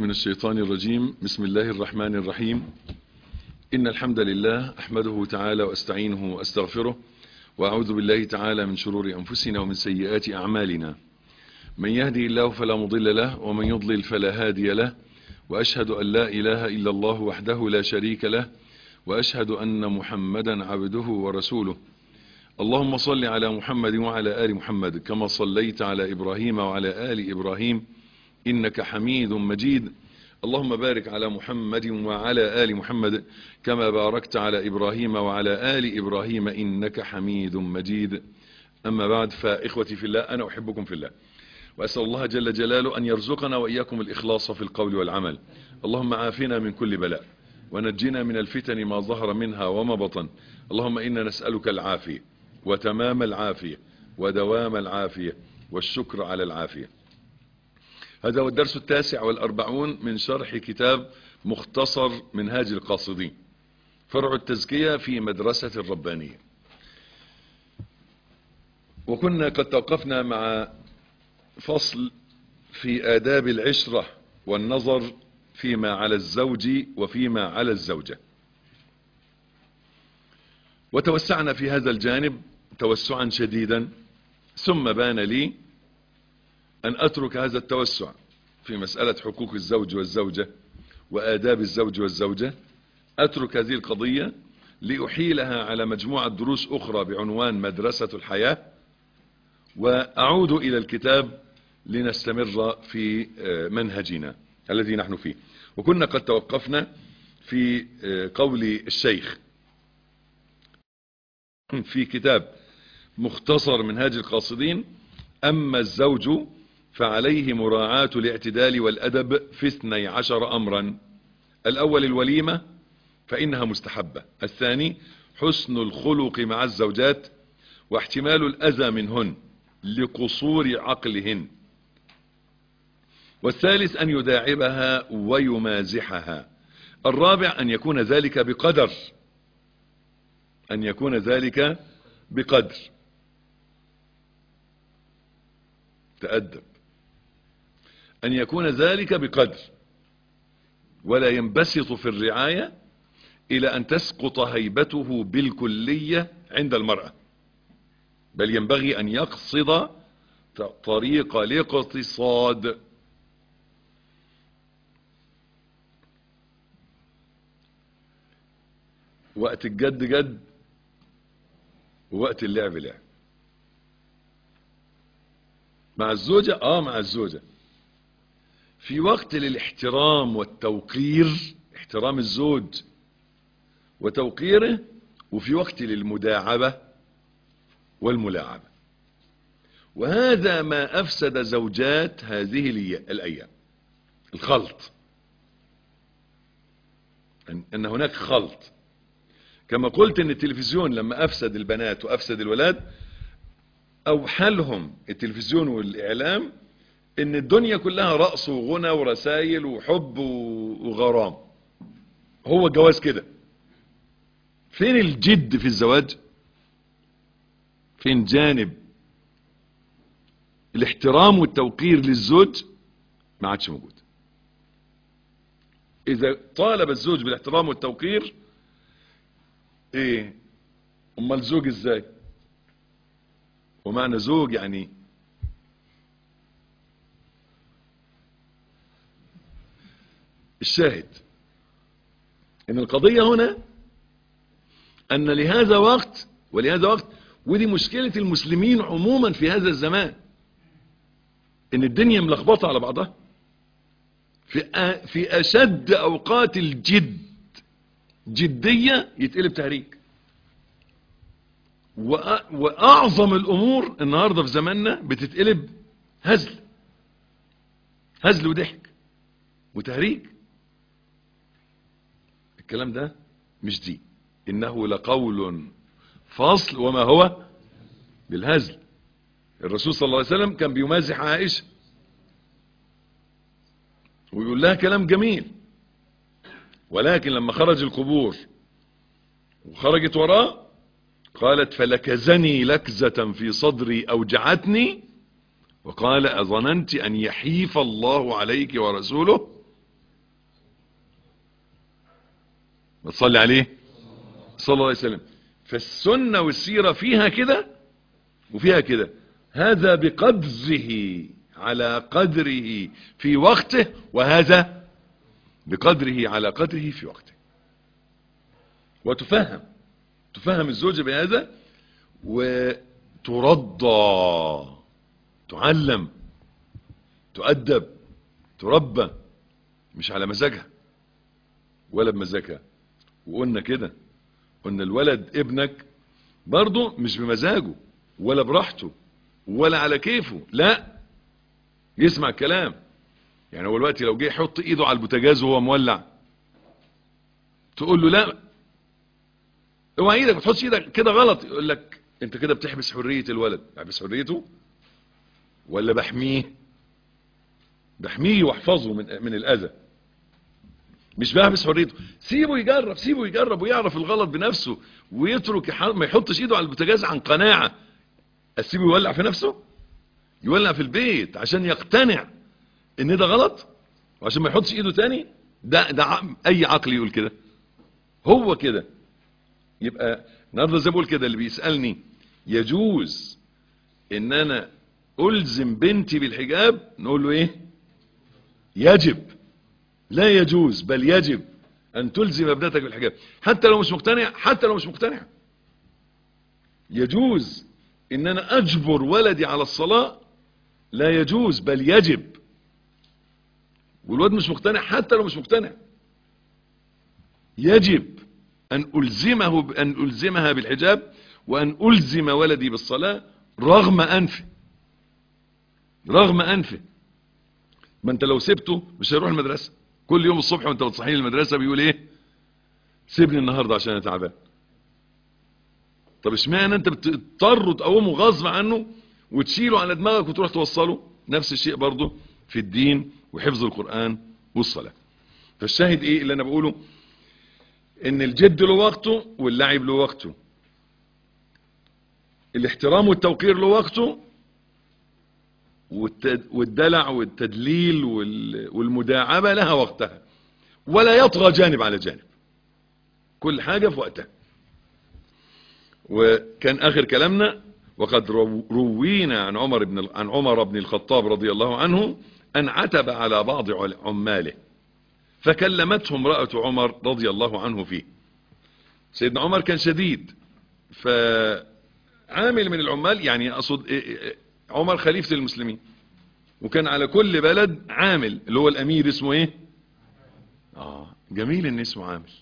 من الشيطان الرجيم بسم الله الرحمن الرحيم إن الحمد لله أحمده تعالى وأستعينه وأستغفره وأعوذ بالله تعالى من شرور أنفسنا ومن سيئات أعمالنا من يهدي الله فلا مضل له ومن يضلل فلا هادي له وأشهد أن لا إله إلا الله وحده لا شريك له وأشهد أن محمدا عبده ورسوله اللهم صل على محمد وعلى آل محمد كما صليت على إبراهيم وعلى آل إبراهيم إنك حميد مجيد اللهم بارك على محمد وعلى آل محمد كما باركت على إبراهيم وعلى آل إبراهيم إنك حميد مجيد أما بعد فإخوتي في الله أنا أحبكم في الله وأسأل الله جل جلاله أن يرزقنا وإياكم الإخلاص في القول والعمل اللهم عافنا من كل بلاء ونجنا من الفتن ما ظهر منها وما بطن اللهم إنا نسألك العافية وتمام العافية ودوام العافية والشكر على العافية هذا هو الدرس التاسع والأربعون من شرح كتاب مختصر منهاج القاصدين فرع التزكية في مدرسة الربانية وكنا قد توقفنا مع فصل في آداب العشرة والنظر فيما على الزوج وفيما على الزوجة وتوسعنا في هذا الجانب توسعا شديدا ثم بان لي أن أترك هذا التوسع في مسألة حقوق الزوج والزوجة وآداب الزوج والزوجة أترك هذه القضية لأحيلها على مجموعة دروس أخرى بعنوان مدرسة الحياة وأعود إلى الكتاب لنستمر في منهجنا الذي نحن فيه وكنا قد توقفنا في قول الشيخ في كتاب مختصر منهاج القاصدين أما الزوج فعليه مراعاة الاعتدال والأدب في اثني عشر أمرا الأول الوليمة فإنها مستحبة الثاني حسن الخلق مع الزوجات واحتمال الأذى منهن لقصور عقلهن والثالث أن يداعبها ويمازحها الرابع أن يكون ذلك بقدر أن يكون ذلك بقدر تأدب أن يكون ذلك بقدر ولا ينبسط في الرعاية إلى أن تسقط هيبته بالكلية عند المرأة بل ينبغي أن يقصد طريق الاقتصاد وقت الجد جد ووقت اللعب لعب مع الزوجة اه مع الزوجة في وقت للاحترام والتوقير احترام الزوج وتوقيره وفي وقت للمداعبة والملاعبة وهذا ما افسد زوجات هذه الايام الخلط ان هناك خلط كما قلت ان التلفزيون لما افسد البنات وافسد الولاد اوحلهم التلفزيون والاعلام ان الدنيا كلها رقص وغنى ورسائل وحب وغرام هو الجواز كده فين الجد في الزواج فين جانب الاحترام والتوقير للزوج ما عادش موجود اذا طالب الزوج بالاحترام والتوقير ايه امال زوج ازاي ومعنى زوج يعني الشاهد ان القضية هنا ان لهذا وقت ولهذا وقت ودي مشكلة المسلمين عموما في هذا الزمان ان الدنيا ملخبطة على بعضها في, في اشد اوقات الجد جدية يتقلب تهريج واعظم الامور النهاردة في زماننا بتتقلب هزل هزل وضحك وتهريج الكلام ده مش دي انه لقول فصل وما هو بالهزل الرسول صلى الله عليه وسلم كان بيمازح عائشة ويقول لها كلام جميل ولكن لما خرج القبور وخرجت وراه قالت فلكزني لكزة في صدري أوجعتني وقال أظننت أن يحيف الله عليك ورسوله ما تصلي عليه صلى الله عليه وسلم فالسنة والسيرة فيها كده وفيها كده هذا بقدره على قدره في وقته وهذا بقدره على قدره في وقته وتفهم تفهم الزوجة بهذا وترضى تعلم تؤدب تربى مش على مزاجها ولا بمزاجها وقلنا كده قلنا الولد ابنك برضه مش بمزاجه ولا براحته ولا على كيفه لا يسمع الكلام يعني هو الوقت لو جه يحط ايده على البوتاجاز وهو مولع تقول له لا اوعى ايدك ما تحطش ايدك كده غلط يقول لك انت كده بتحبس حريه الولد بحبس حريته ولا بحميه بحميه واحفظه من من الاذى مش بحبس حريته سيبه يجرب سيبه يجرب ويعرف الغلط بنفسه ويترك يح- ما يحطش ايده على البوتاجاز عن قناعه اسيبه يولع في نفسه يولع في البيت عشان يقتنع ان ده غلط وعشان ما يحطش ايده تاني ده ده ع- اي عقل يقول كده هو كده يبقى النهارده زي ما بقول كده اللي بيسالني يجوز ان انا الزم بنتي بالحجاب نقول له ايه يجب لا يجوز بل يجب ان تلزم ابنتك بالحجاب حتى لو مش مقتنع حتى لو مش مقتنع يجوز ان انا اجبر ولدي على الصلاة لا يجوز بل يجب والواد مش مقتنع حتى لو مش مقتنع يجب ان الزمه ان الزمها بالحجاب وان الزم ولدي بالصلاة رغم انفه رغم انفه ما انت لو سبته مش هيروح المدرسة كل يوم الصبح وانت بتصحيني المدرسة بيقول ايه سيبني النهاردة عشان انا تعبان طب اشمعنى انت بتضطر تقومه غصب عنه وتشيله على دماغك وتروح توصله نفس الشيء برضه في الدين وحفظ القرآن والصلاة فالشاهد ايه اللي انا بقوله ان الجد له وقته واللعب له وقته الاحترام والتوقير له وقته والتد- والدلع والتدليل وال- والمداعبة لها وقتها ولا يطغى جانب على جانب كل حاجة في وقتها وكان آخر كلامنا وقد رو- روينا عن عمر بن ال- عن عمر بن الخطاب رضي الله عنه أن عتب على بعض عل- عماله فكلمته امرأة عمر رضي الله عنه فيه سيدنا عمر كان شديد فعامل من العمال يعني أقصد إيه- إيه- عمر خليفة المسلمين وكان على كل بلد عامل اللي هو الأمير اسمه ايه اه جميل ان اسمه عامل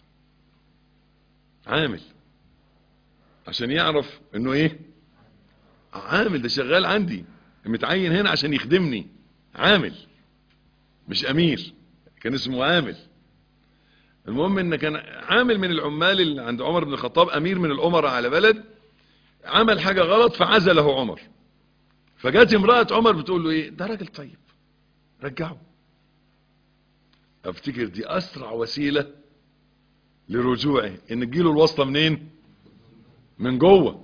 عامل عشان يعرف انه ايه عامل ده شغال عندي متعين هنا عشان يخدمني عامل مش امير كان اسمه عامل المهم ان كان عامل من العمال اللي عند عمر بن الخطاب امير من الامراء على بلد عمل حاجة غلط فعزله عمر فجات امرأة عمر بتقول له ايه ده راجل طيب رجعه افتكر دي اسرع وسيلة لرجوعه ان تجيله الواسطة منين من جوه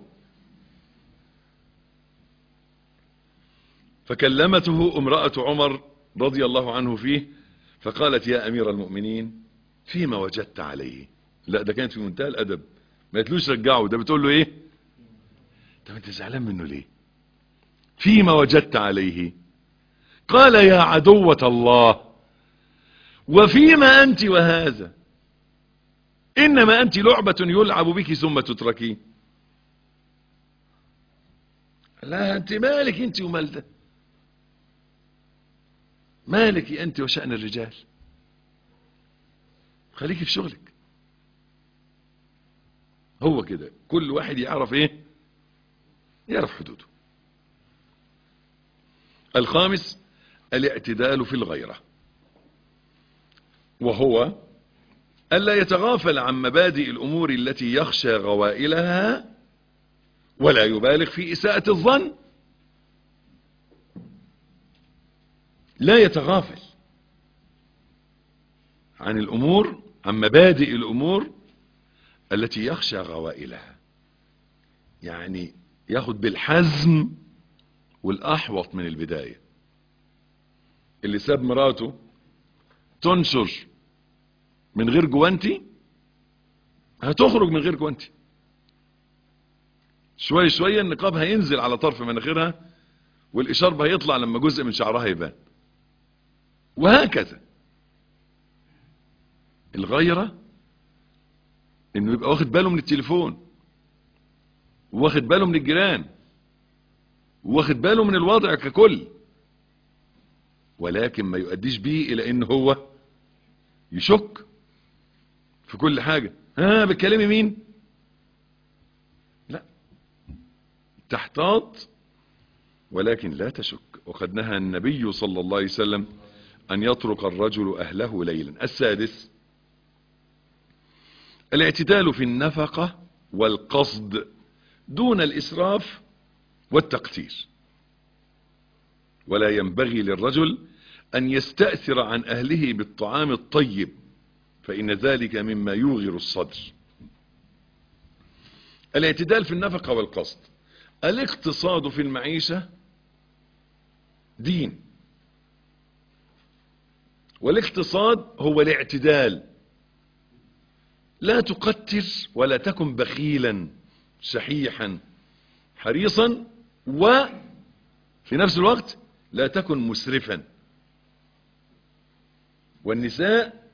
فكلمته امرأة عمر رضي الله عنه فيه فقالت يا امير المؤمنين فيما وجدت عليه لا ده كانت في منتهى الادب ما قالتلوش رجعه ده بتقول له ايه طب انت زعلان منه ليه فيما وجدت عليه قال يا عدوة الله وفيما أنت وهذا إنما أنت لعبة يلعب بك ثم تتركين لا أنت مالك أنت ومال ده مالك أنت وشأن الرجال خليك في شغلك هو كده كل واحد يعرف ايه يعرف حدوده الخامس الاعتدال في الغيرة وهو ألا يتغافل عن مبادئ الأمور التي يخشى غوائلها ولا يبالغ في إساءة الظن لا يتغافل عن الأمور عن مبادئ الأمور التي يخشى غوائلها يعني ياخد بالحزم والأحوط من البداية اللي ساب مراته تنشر من غير جوانتي هتخرج من غير كوانتي شوية شوية النقاب هينزل على طرف مناخيرها والإشارب هيطلع لما جزء من شعرها يبان وهكذا الغيرة انه يبقى واخد باله من التليفون واخد باله من الجيران واخد باله من الوضع ككل ولكن ما يؤديش بيه الى ان هو يشك في كل حاجة ها بتكلمي مين لا تحتاط ولكن لا تشك وقد نهى النبي صلى الله عليه وسلم أن يترك الرجل أهله ليلا السادس الاعتدال في النفقة والقصد دون الإسراف والتقتير ولا ينبغي للرجل أن يستأثر عن أهله بالطعام الطيب فإن ذلك مما يوغر الصدر الاعتدال في النفقة والقصد الاقتصاد في المعيشة دين والاقتصاد هو الاعتدال لا تقتر ولا تكن بخيلا شحيحا حريصا وفي نفس الوقت لا تكن مسرفا والنساء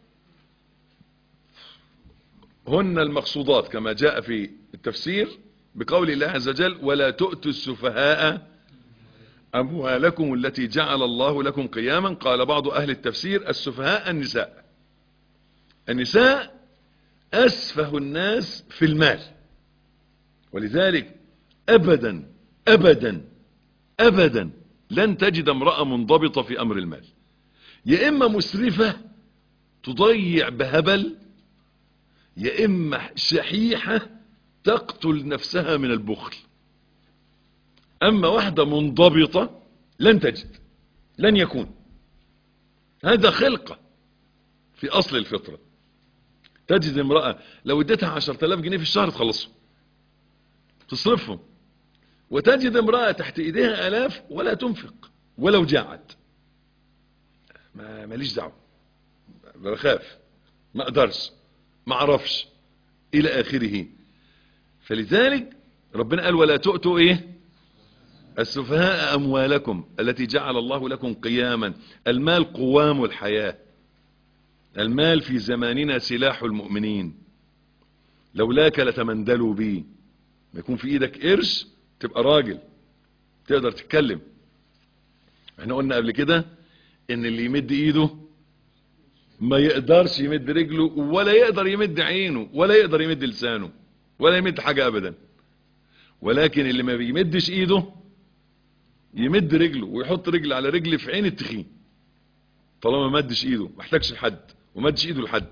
هن المقصودات كما جاء في التفسير بقول الله عز وجل ولا تؤتوا السفهاء أموالكم التي جعل الله لكم قياما قال بعض أهل التفسير السفهاء النساء النساء أسفه الناس في المال ولذلك أبدا أبدا أبدا لن تجد امرأة منضبطة في أمر المال يا إما مسرفة تضيع بهبل يا إما شحيحة تقتل نفسها من البخل أما واحدة منضبطة لن تجد لن يكون هذا خلقة في أصل الفطرة تجد امرأة لو اديتها عشر تلاف جنيه في الشهر تخلصهم تصرفهم وتجد امرأة تحت ايديها الاف ولا تنفق ولو جاعت ما ماليش دعوة بخاف ما اقدرش ما اعرفش الى اخره فلذلك ربنا قال ولا تؤتوا ايه السفهاء اموالكم التي جعل الله لكم قياما المال قوام الحياة المال في زماننا سلاح المؤمنين لولاك لتمندلوا بيه ما يكون في ايدك قرش تبقى راجل تقدر تتكلم احنا قلنا قبل كده ان اللي يمد ايده ما يقدرش يمد رجله ولا يقدر يمد عينه ولا يقدر يمد لسانه ولا يمد حاجة ابدا ولكن اللي ما بيمدش ايده يمد رجله ويحط رجل على رجل في عين التخين طالما ما مدش ايده ما احتاجش لحد وما مدش ايده لحد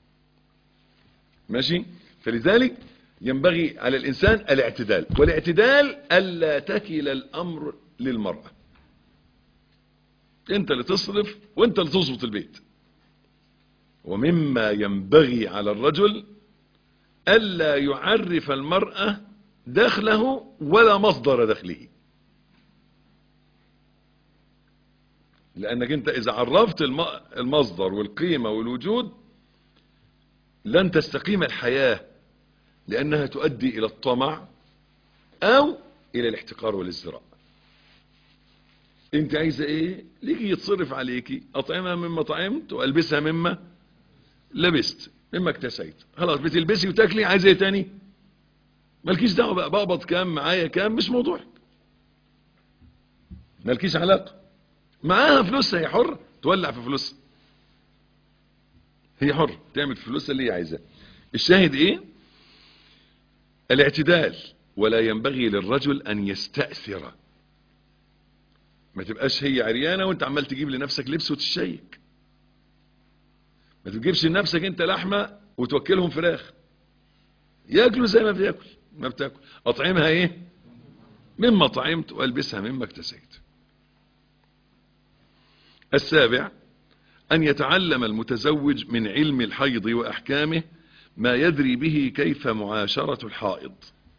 ماشي فلذلك ينبغي على الإنسان الاعتدال والاعتدال ألا تكل الأمر للمرأة انت اللي تصرف وانت اللي تظبط البيت ومما ينبغي على الرجل ألا يعرف المرأة دخله ولا مصدر دخله لأنك انت إذا عرفت المصدر والقيمة والوجود لن تستقيم الحياة لأنها تؤدي إلى الطمع أو إلى الاحتقار والازدراء انت عايزة ايه ليكي يتصرف عليكي اطعمها مما طعمت والبسها مما لبست مما اكتسيت خلاص بتلبسي وتاكلي عايزة ايه تاني مالكيش دعوة بقى بقبض كام معايا كام مش موضوعك مالكيش علاقة معاها فلوسها هي حرة تولع في فلوسها هي حرة تعمل في فلوسها اللي هي عايزاه الشاهد ايه الاعتدال ولا ينبغي للرجل ان يستأثر ما تبقاش هي عريانة وانت عمال تجيب لنفسك لبس وتشيك ما تجيبش لنفسك انت لحمة وتوكلهم فراخ ياكلوا زي ما بياكل ما بتاكل اطعمها ايه مما طعمت والبسها مما اكتسيت السابع ان يتعلم المتزوج من علم الحيض واحكامه ما يدري به كيف معاشرة الحائض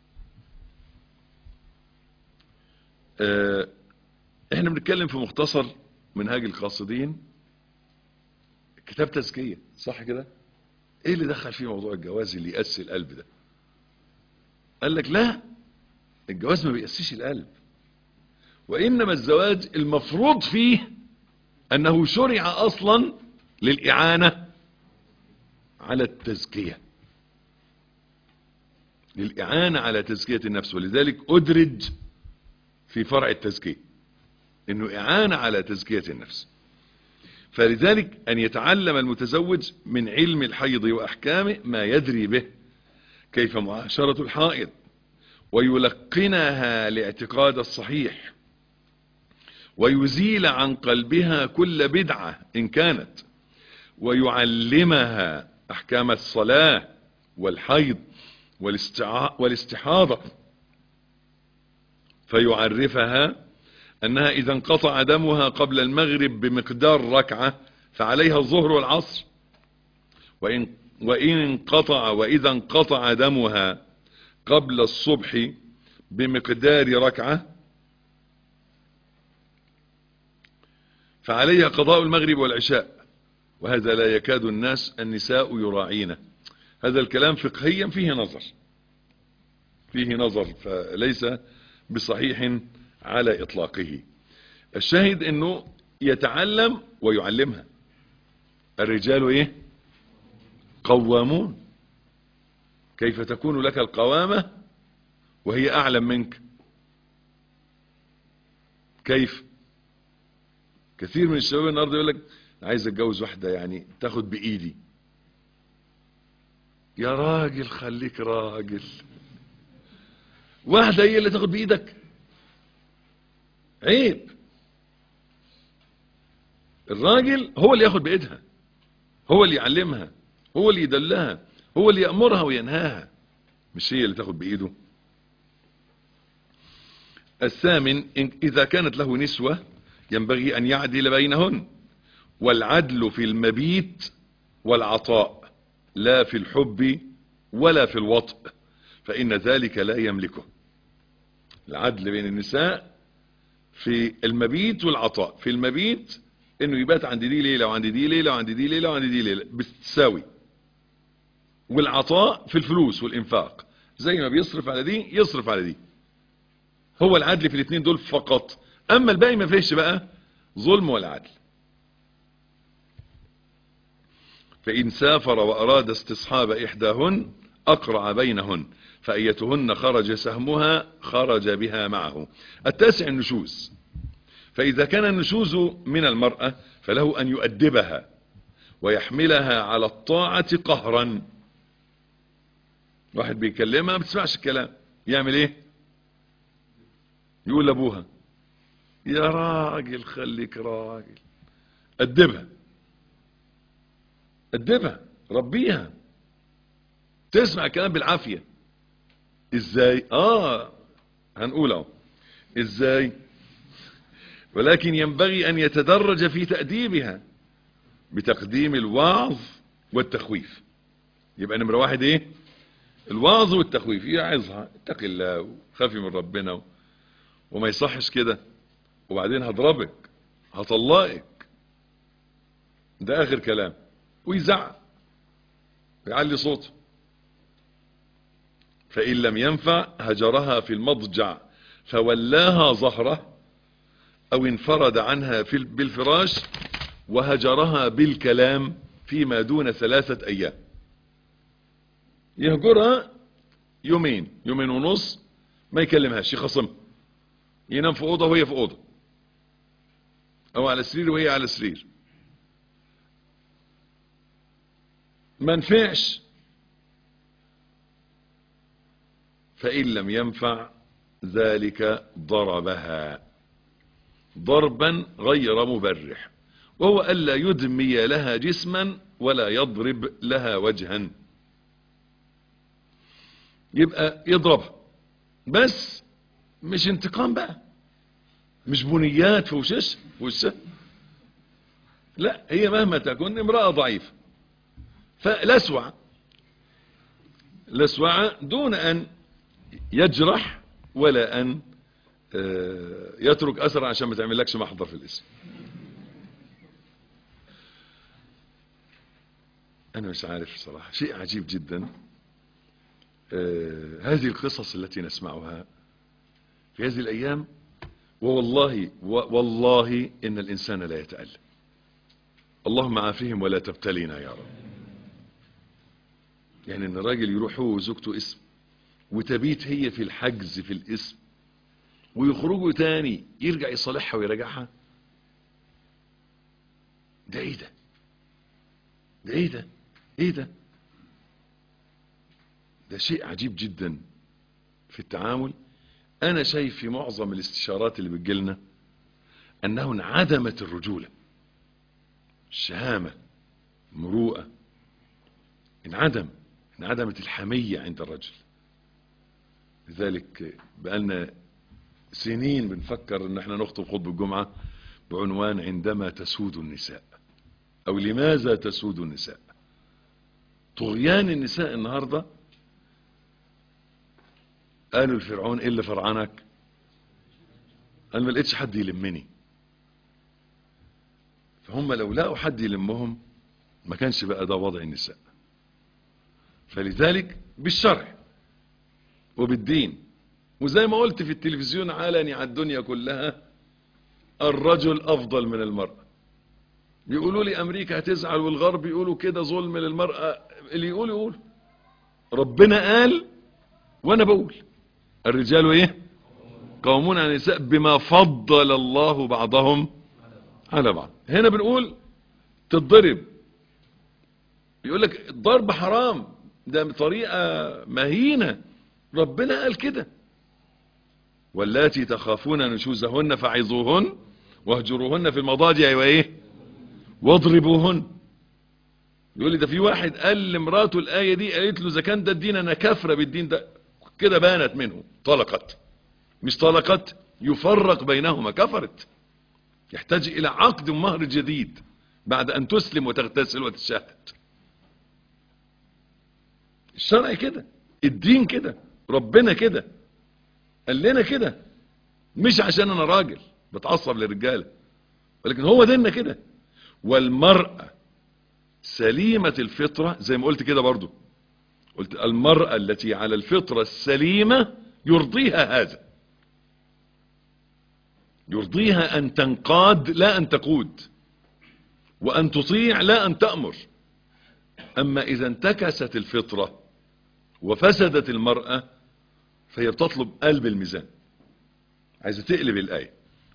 اه احنا بنتكلم في مختصر منهاج القاصدين كتاب تزكية صح كده ايه اللي دخل فيه موضوع الجواز اللي يأسي القلب ده قال لك لا الجواز ما بيأسيش القلب وإنما الزواج المفروض فيه أنه شرع أصلا للإعانة على التزكية للإعانة على تزكية النفس ولذلك أدرج في فرع التزكية إنه إعانة على تزكية النفس فلذلك أن يتعلم المتزوج من علم الحيض وأحكامه ما يدري به كيف معاشرة الحائض ويلقنها الاعتقاد الصحيح ويزيل عن قلبها كل بدعة إن كانت ويعلمها أحكام الصلاة والحيض والاستحاضة فيعرفها أنها إذا انقطع دمها قبل المغرب بمقدار ركعة فعليها الظهر والعصر وإن, وإن انقطع وإذا انقطع دمها قبل الصبح بمقدار ركعة فعليها قضاء المغرب والعشاء وهذا لا يكاد الناس النساء يراعينه هذا الكلام فقهيا فيه نظر فيه نظر فليس بصحيح على إطلاقه الشاهد أنه يتعلم ويعلمها الرجال إيه قوامون كيف تكون لك القوامة وهي أعلم منك كيف كثير من الشباب النهارده يقول لك عايز اتجوز واحده يعني تاخد بايدي يا راجل خليك راجل واحده هي اللي تاخد بايدك عيب الراجل هو اللي ياخد بايدها هو اللي يعلمها هو اللي يدلها هو اللي يأمرها وينهاها مش هي اللي تاخد بإيده الثامن إذا كانت له نسوة ينبغي أن يعدل بينهن والعدل في المبيت والعطاء لا في الحب ولا في الوطء فإن ذلك لا يملكه العدل بين النساء في المبيت والعطاء في المبيت انه يبات عند دي ليلة وعند دي ليلة وعند دي ليلة وعند دي ليلة بالتساوي والعطاء في الفلوس والانفاق زي ما بيصرف على دي يصرف على دي هو العدل في الاثنين دول فقط اما الباقي ما فيش بقى ظلم ولا عدل فإن سافر وأراد استصحاب إحداهن أقرع بينهن فأيتهن خرج سهمها خرج بها معه التاسع النشوز فإذا كان النشوز من المرأة فله أن يؤدبها ويحملها على الطاعة قهرا واحد بيكلمها ما بتسمعش الكلام يعمل ايه يقول لابوها يا راجل خليك راجل أدبها أدبها ربيها تسمع الكلام بالعافية ازاي اه هنقوله ازاي ولكن ينبغي ان يتدرج في تأديبها بتقديم الوعظ والتخويف يبقى نمرة واحد ايه الوعظ والتخويف يعظها اتق الله وخافي من ربنا وما يصحش كده وبعدين هضربك هطلقك ده اخر كلام ويزعق ويعلي صوته فإن لم ينفع هجرها في المضجع فولاها ظهره أو انفرد عنها في بالفراش وهجرها بالكلام فيما دون ثلاثة أيام يهجرها يومين يومين ونص ما يكلمهاش يخصمها ينام في أوضة وهي في أوضة أو على سرير وهي على سرير ما نفعش فإن لم ينفع ذلك ضربها ضربا غير مبرح وهو ألا يدمي لها جسما ولا يضرب لها وجها يبقى يضربها بس مش انتقام بقى مش بنيات في وشش في وشها لا هي مهما تكون امرأة ضعيفة فلسوع لسوع دون أن يجرح ولا أن يترك أثر عشان ما تعملكش محضر في الاسم انا مش عارف صراحة شيء عجيب جدا آه هذه القصص التي نسمعها في هذه الايام ووالله والله ان الانسان لا يتألم اللهم عافهم ولا تبتلينا يا رب يعني ان الراجل يروح هو وزوجته اسم وتبيت هي في الحجز في الاسم ويخرجوا تاني يرجع يصالحها ويراجعها ده ايه ده ده ايه ده ايه ده ده شيء عجيب جدا في التعامل انا شايف في معظم الاستشارات اللي بتجيلنا انه انعدمت الرجولة الشهامة مروءة انعدم انعدمت الحمية عند الرجل لذلك بقالنا سنين بنفكر ان احنا نخطب خطبة الجمعة بعنوان عندما تسود النساء او لماذا تسود النساء طغيان النساء النهاردة قالوا الفرعون ايه اللي فرعنك قال ما لقيتش حد يلمني فهم لو لقوا حد يلمهم ما كانش بقى ده وضع النساء فلذلك بالشرع وبالدين وزي ما قلت في التلفزيون علني على الدنيا كلها الرجل افضل من المرأة بيقولوا لي امريكا هتزعل والغرب يقولوا كده ظلم للمرأة اللي يقول يقول ربنا قال وانا بقول الرجال ايه قومون على النساء بما فضل الله بعضهم على بعض هنا بنقول تتضرب يقول لك الضرب حرام ده بطريقة مهينة ربنا قال كده واللاتي تخافون نشوزهن فعظوهن واهجروهن في المضاجع وايه واضربوهن يقول لي ده في واحد قال لمراته الآية دي قالت له اذا كان ده الدين انا كافرة بالدين ده كده بانت منه طلقت مش طلقت يفرق بينهما كفرت يحتاج الى عقد مهر جديد بعد ان تسلم وتغتسل وتشهد الشرع كده الدين كده ربنا كده قال لنا كده مش عشان انا راجل بتعصب للرجاله ولكن هو ديننا كده والمرأة سليمة الفطرة زي ما قلت كده برضو قلت المرأة التي على الفطرة السليمة يرضيها هذا يرضيها أن تنقاد لا أن تقود وأن تطيع لا أن تأمر أما إذا انتكست الفطرة وفسدت المرأة فهي بتطلب قلب الميزان عايزة تقلب الآية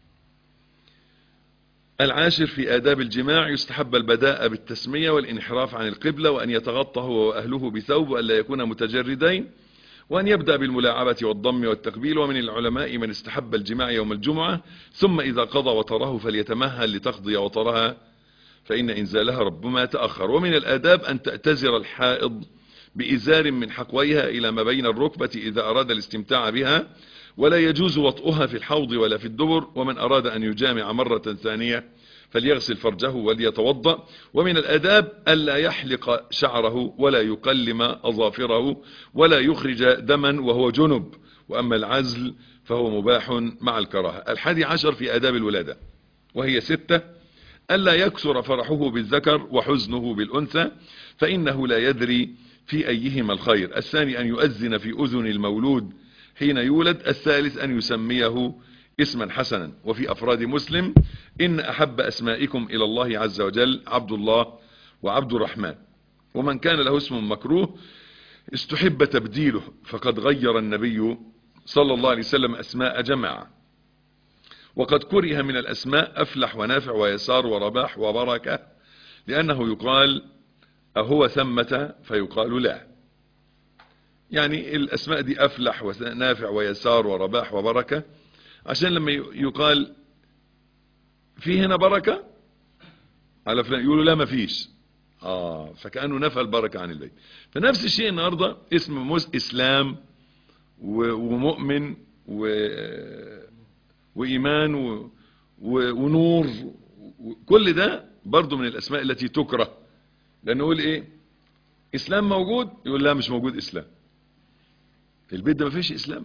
العاشر في آداب الجماع يستحب البداء بالتسمية والانحراف عن القبلة وأن يتغطى هو وأهله بثوب وأن لا يكون متجردين وأن يبدأ بالملاعبة والضم والتقبيل ومن العلماء من استحب الجماع يوم الجمعة ثم إذا قضى وطره فليتمهل لتقضي وطرها فإن إنزالها ربما تأخر ومن الآداب أن تأتزر الحائض بإزار من حقويها إلى ما بين الركبة إذا أراد الاستمتاع بها ولا يجوز وطئها في الحوض ولا في الدبر ومن أراد أن يجامع مرة ثانية فليغسل فرجه وليتوضأ ومن الأداب ألا يحلق شعره ولا يقلم أظافره ولا يخرج دما وهو جنب وأما العزل فهو مباح مع الكراهة الحادي عشر في أداب الولادة وهي ستة ألا يكسر فرحه بالذكر وحزنه بالأنثى فإنه لا يدري في أيهما الخير الثاني أن يؤذن في أذن المولود حين يولد الثالث أن يسميه اسما حسنا وفي أفراد مسلم إن أحب أسمائكم إلى الله عز وجل عبد الله وعبد الرحمن ومن كان له اسم مكروه استحب تبديله فقد غير النبي صلى الله عليه وسلم أسماء جماعة وقد كره من الأسماء أفلح ونافع ويسار ورباح وبركة لأنه يقال أهو ثمة فيقال لا يعني الأسماء دي أفلح ونافع ويسار ورباح وبركة عشان لما يقال في هنا بركة على فلان يقولوا لا ما فيش آه فكأنه نفى البركة عن البيت فنفس الشيء النهاردة اسم مس إسلام ومؤمن و وإيمان و... و... ونور كل ده برضو من الأسماء التي تكره لأنه يقول إيه إسلام موجود يقول لا مش موجود إسلام البيت ده ما فيش إسلام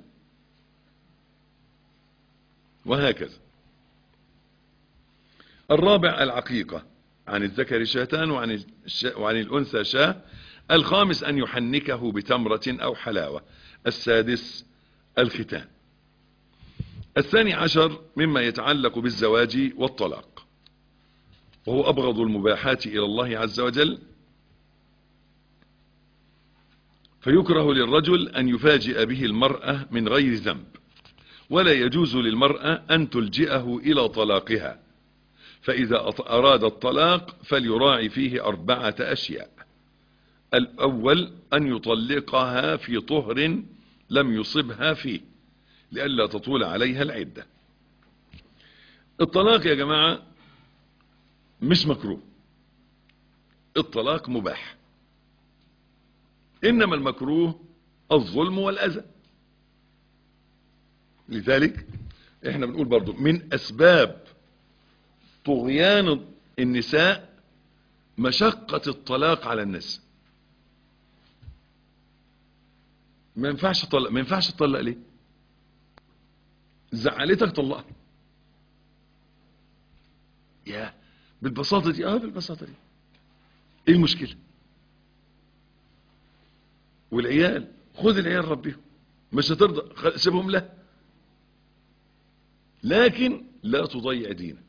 وهكذا الرابع العقيقة عن الذكر شاتان وعن, الش... وعن الأنثى شاه الخامس أن يحنكه بتمرة أو حلاوة السادس الختان الثاني عشر مما يتعلق بالزواج والطلاق وهو أبغض المباحات إلى الله عز وجل فيكره للرجل أن يفاجئ به المرأة من غير ذنب ولا يجوز للمرأة أن تلجئه إلى طلاقها فإذا أراد الطلاق فليراعي فيه أربعة أشياء الأول أن يطلقها في طهر لم يصبها فيه لئلا تطول عليها العدة الطلاق يا جماعة مش مكروه الطلاق مباح إنما المكروه الظلم والأذى لذلك احنا بنقول برضو من أسباب طغيان النساء مشقة الطلاق على الناس ما ينفعش تطلق ما ينفعش تطلق ليه زعلتك طلقها يا بالبساطة دي اه بالبساطة دي ايه المشكلة والعيال خذ العيال ربيهم مش هترضى سيبهم له لكن لا تضيع دينك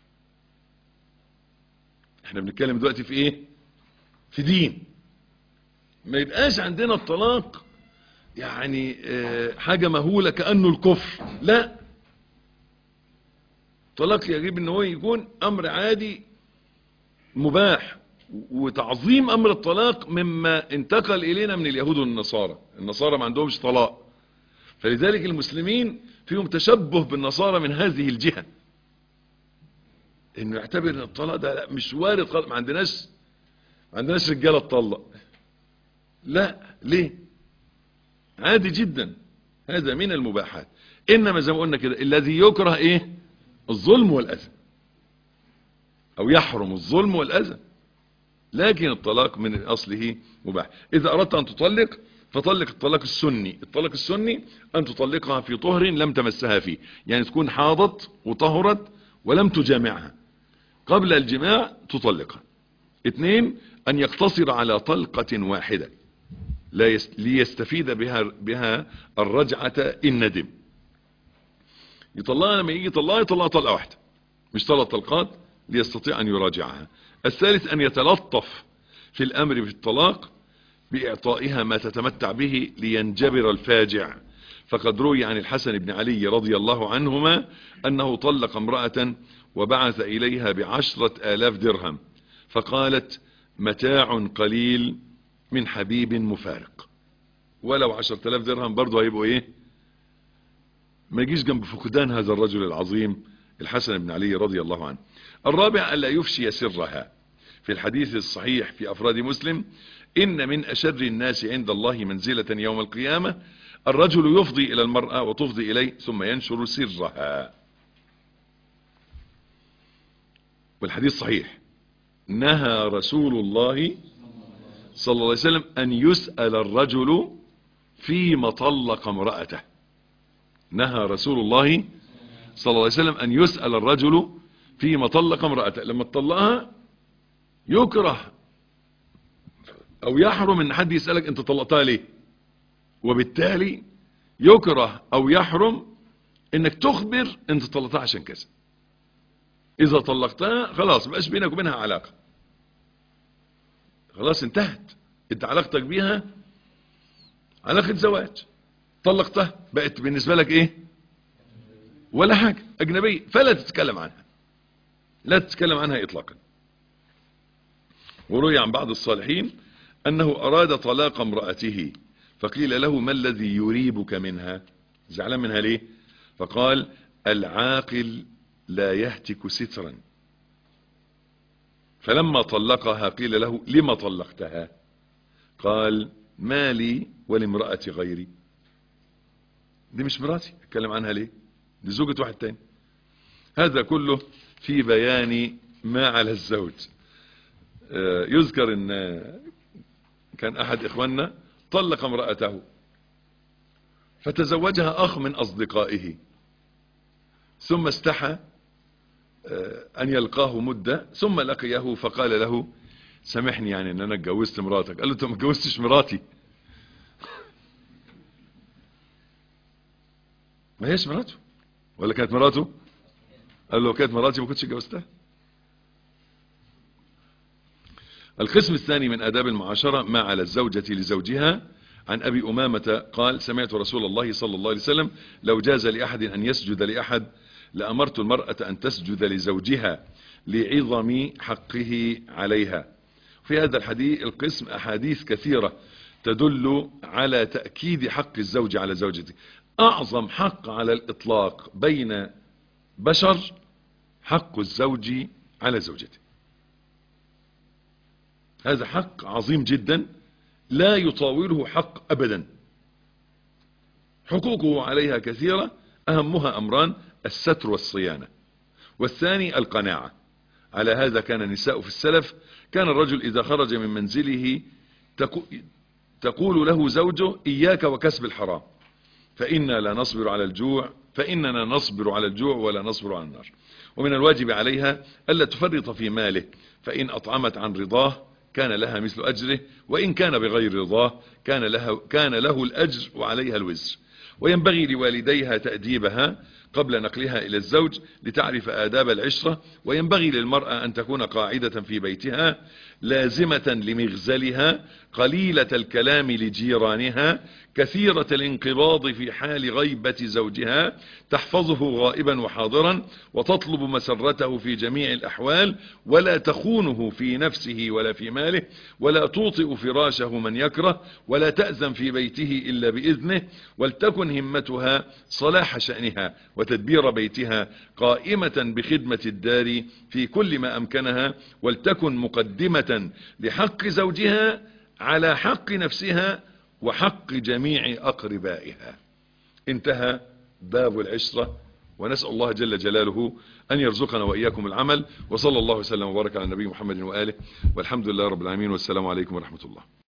احنا بنتكلم دلوقتي في ايه في دين ما يبقاش عندنا الطلاق يعني اه حاجة مهولة كأنه الكفر لا طلاق يجب ان هو يكون امر عادي مباح وتعظيم امر الطلاق مما انتقل الينا من اليهود والنصارى النصارى ما عندهمش طلاق فلذلك المسلمين فيهم تشبه بالنصارى من هذه الجهة انه يعتبر ان الطلاق ده لا مش وارد خالص ما عندناش ما عندناش رجاله تطلق لا ليه عادي جدا هذا من المباحات انما زي ما قلنا كده الذي يكره ايه الظلم والاذى او يحرم الظلم والاذى لكن الطلاق من اصله مباح اذا اردت ان تطلق فطلق الطلاق السني الطلاق السني ان تطلقها في طهر لم تمسها فيه يعني تكون حاضت وطهرت ولم تجامعها قبل الجماع تطلقها اثنين ان يقتصر على طلقة واحدة لا يس... ليستفيد بها بها الرجعة ان ندم يطلقها لما يجي يطلقها يطلقها طلقة واحدة مش ثلاث طلقات ليستطيع ان يراجعها الثالث ان يتلطف في الامر بالطلاق باعطائها ما تتمتع به لينجبر الفاجع فقد روي عن الحسن بن علي رضي الله عنهما انه طلق امرأة وبعث اليها بعشرة الاف درهم فقالت متاع قليل من حبيب مفارق ولو عشرة الاف درهم برضه هيبقوا ايه ما يجيش جنب فقدان هذا الرجل العظيم الحسن بن علي رضي الله عنه الرابع ألا يفشي سرها في الحديث الصحيح في أفراد مسلم إن من أشر الناس عند الله منزلة يوم القيامة الرجل يفضي إلى المرأة وتفضي إليه ثم ينشر سرها والحديث صحيح نهى رسول الله صلى الله عليه وسلم أن يسأل الرجل فيما طلق امرأته نهى رسول الله صلى الله عليه وسلم أن يسأل الرجل فيما طلق امرأته لما تطلقها يكره أو يحرم أن حد يسألك أنت طلقتها ليه وبالتالي يكره أو يحرم أنك تخبر أنت طلقتها عشان كذا إذا طلقتها خلاص مبقاش بينك وبينها علاقة خلاص انتهت انت علاقتك بيها علاقة زواج طلقتها بقت بالنسبة لك ايه ولا حاجة اجنبية فلا تتكلم عنها لا تتكلم عنها اطلاقا وروي عن بعض الصالحين انه اراد طلاق امرأته فقيل له ما الذي يريبك منها زعلان منها ليه فقال العاقل لا يهتك سترا فلما طلقها قيل له لما طلقتها قال ما لي ولامرأة غيري دي مش مراتي اتكلم عنها ليه دي زوجة واحد تاني هذا كله في بيان ما على الزوج يذكر ان كان احد اخواننا طلق امرأته فتزوجها اخ من اصدقائه ثم استحى أن يلقاه مدة ثم لقيه فقال له سامحني يعني ان انا اتجوزت مراتك قال له انت ما اتجوزتش مراتي ما هيش مراته ولا كانت مراته قال له كانت مراتي ما كنتش اتجوزتها القسم الثاني من آداب المعاشرة ما على الزوجة لزوجها عن أبي أمامة قال سمعت رسول الله صلى الله عليه وسلم لو جاز لأحد أن يسجد لأحد لأمرت المرأة أن تسجد لزوجها لعظم حقه عليها في هذا الحديث القسم أحاديث كثيرة تدل على تأكيد حق الزوج على زوجته أعظم حق على الإطلاق بين بشر حق الزوج على زوجته هذا حق عظيم جدا لا يطاوله حق أبدا حقوقه عليها كثيرة أهمها أمران الستر والصيانة والثاني القناعة على هذا كان النساء في السلف كان الرجل إذا خرج من منزله تقول له زوجه إياك وكسب الحرام فإنا لا نصبر على الجوع فإننا نصبر على الجوع ولا نصبر على النار ومن الواجب عليها ألا تفرط في ماله فإن أطعمت عن رضاه كان لها مثل أجره وإن كان بغير رضاه كان, لها كان له الأجر وعليها الوزر وينبغي لوالديها تأديبها قبل نقلها إلى الزوج لتعرف آداب العشرة وينبغي للمرأة أن تكون قاعدة في بيتها لازمة لمغزلها قليلة الكلام لجيرانها كثيرة الانقباض في حال غيبة زوجها تحفظه غائبا وحاضرا وتطلب مسرته في جميع الأحوال ولا تخونه في نفسه ولا في ماله ولا توطئ فراشه من يكره ولا تأذن في بيته إلا بإذنه ولتكن همتها صلاح شأنها وتدبير بيتها قائمة بخدمة الدار في كل ما أمكنها ولتكن مقدمة لحق زوجها على حق نفسها وحق جميع أقربائها انتهى باب العشرة ونسأل الله جل جلاله أن يرزقنا وإياكم العمل وصلى الله وسلم وبارك على النبي محمد وآله والحمد لله رب العالمين والسلام عليكم ورحمة الله